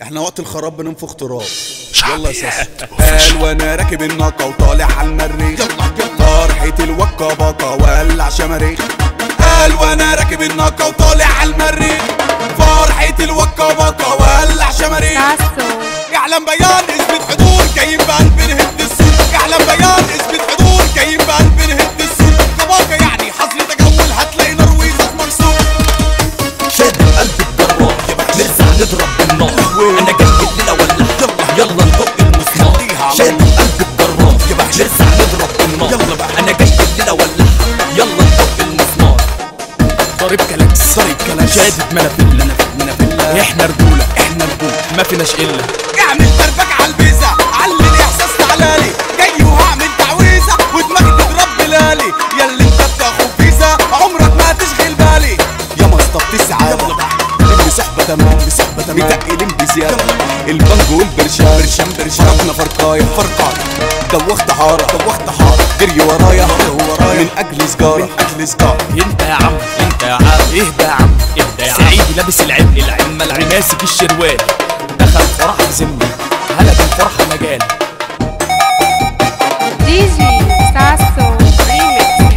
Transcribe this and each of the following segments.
احنا وقت الخراب بننفخ تراب يلا يا ساسي قال وانا راكب الناقة وطالع على المريخ فرحة الوكة باقة ولع شماريخ قال وانا راكب الناقة وطالع على المريخ فرحة الوكة باقة ولع شماريخ ساسو يعلم بيان اثبت حضور جايين بقلب نهد السور يعلم بيان اثبت حضور جايين بقلب نهد السور كباكة يعني حظر تجول هتلاقي نرويزك مكسور شاد قلب الجرار نرجع نضرب بالنار انا جاي الليله ولع يلا ندق المسمار شاد قلب الجرار نرجع نضرب بالنار يلا بقى. انا جاي الليله ولع يلا ندق المسمار ضارب كلاكس طريق كلام شادد منافلة منافلة احنا رجولة احنا رجولة ما فيناش الا اعمل دربك على البيزة علي الاحساس تعالالي جاي وهعمل تعويذة ودماغي تضرب بلالي ياللي انت بتاخد فيزا عمرك ما تشغل بالي يا مسطة بتسعى اللي صحبة تمام بصحبة تمام متقلين بزيادة البنج والبرشام برشام برشام فرقنا فرقاية فرقاية دوخت حارة دوخت حارة جري ورايا ورايا من اجل سجارة من اجل سجارة انت يا عم انت يا عم اهدى يا عم اهدى يا عم سعيد لابس العم العمة العم ماسك الشروال دخل فرح ذمي هلك الفرحة مجال دي جي ساسو ريميكس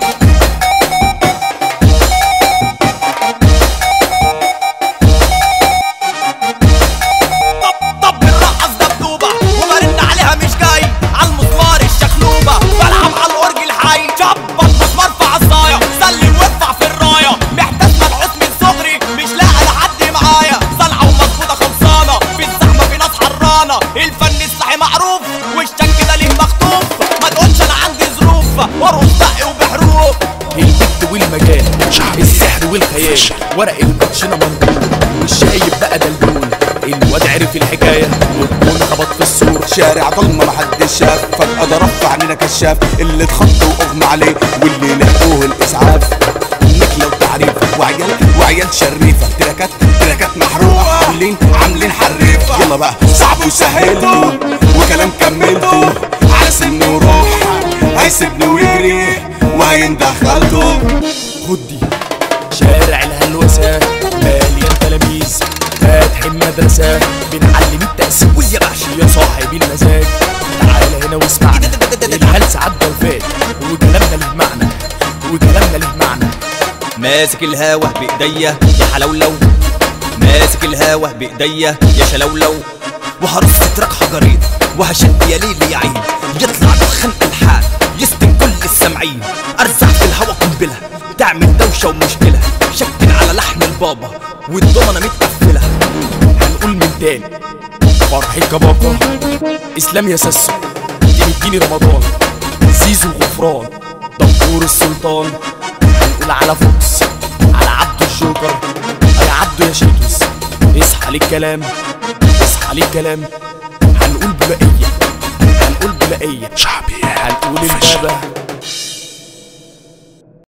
طب طب الرقص دبدوبة وبرن عليها مش جاي على المسمار الشخلوبة بلعب على الأورج الحي شبط مسمار في عصاية سلم وادفع في الراية محتاج مبعوث من صغري مش لاقي لحد معايا صلعة ومظبوطة خلصانة في الزحمة في ناس حرانة الفن الصحي معروف والشك ده ليه مخطوف ما تقولش أنا عندي ظروف وارقص دق وبحروف البت والمجال السحر والخيال ورق الكوتشينة منطوق والشايب بقى دلدول الواد عرف الحكاية والكون خبط في السور شارع ضلمة محدش شاف فجأة ضرب في عنينا كشاف اللي اتخض واغمى عليه واللي لحقوه الاسعاف نكلة وتعريف وعيال وعيال شريفة تراكات تراكات محروقة عاملين عاملين حريفة يلا بقى صعب وسهلته وكلام كملته على سن وروح هيسيبني ويجري وهيندخلته خدي شارع الهلوسة مليان تلاميذ فاتح المدرسة بنعلم التأسيس يا باشا يا صاحبي المزاج تعال هنا واسمعنا الهلس عدى وفات وكلامنا له معنى وكلامنا له معنى ماسك الهوا بايديا يا حلولو ماسك الهوا بايديا يا شلولو وهرص تراك حجرين وهشد يا ليل يا عين يطلع دخان الحان يستن كل السامعين ارزع في الهوا قنبله تعمل دوشه ومشكله شكل على لحن البابا والضمنه متقفله هنقول من تاني فرحي كبابا اسلام يا ساسو اديني رمضان زيزو الغفران دكتور السلطان هنقول على فوكس على عبده الجوكر يا عبده يا شيتوس اصحى للكلام اصحى للكلام هنقول بلائية هنقول بلائية شعبي هنقول البابا